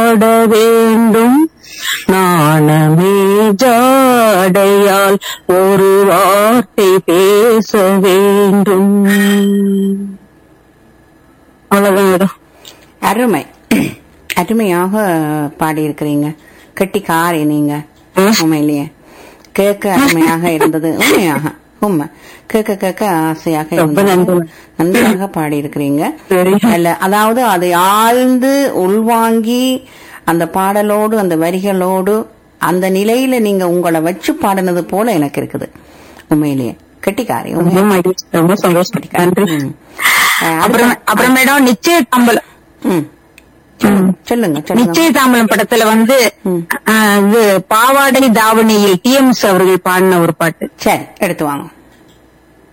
பாட வேண்டும் நாணமே ஜாடையால் ஒரு வார்த்தை பேச வேண்டும் அவ்வளவுதான் மேடம் அருமை அருமையாக பாடியிருக்கிறீங்க கெட்டிக்காரி நீங்க உண்மையிலேயே கேட்க அருமையாக இருந்தது உண்மையாக உண்மை கேட்க கேட்க ஆசையாக ரொம்ப இருந்தது நன்றி. நன்றாக பாடியிருக்கிறீங்க சரி. அல்ல அதாவது அதை ஆழ்ந்து உள்வாங்கி அந்த பாடலோடு அந்த வரிகளோடு அந்த நிலையில நீங்க உங்களை வச்சு பாடினது போல எனக்கு இருக்குது உண்மையிலேயே கெட்டிக்காரி ரொம்ப உண்மை மகிழ்ச்சி ரொம்ப சந்தோஷம் நன்றி ம். அஹ் அப்புறம் அப்புறம் மேடம் நிச்சய தாம்பலம் ம். சொல்லுங்க சொல்லுங்க நிச்சய தாம்பலம் படத்துல வந்து ம். ஆஹ், இது பாவாடை தாவணியில் டிஎம்எஸ் அவர்கள் பாடின ஒரு பாட்டு சரி எடுத்து வாங்க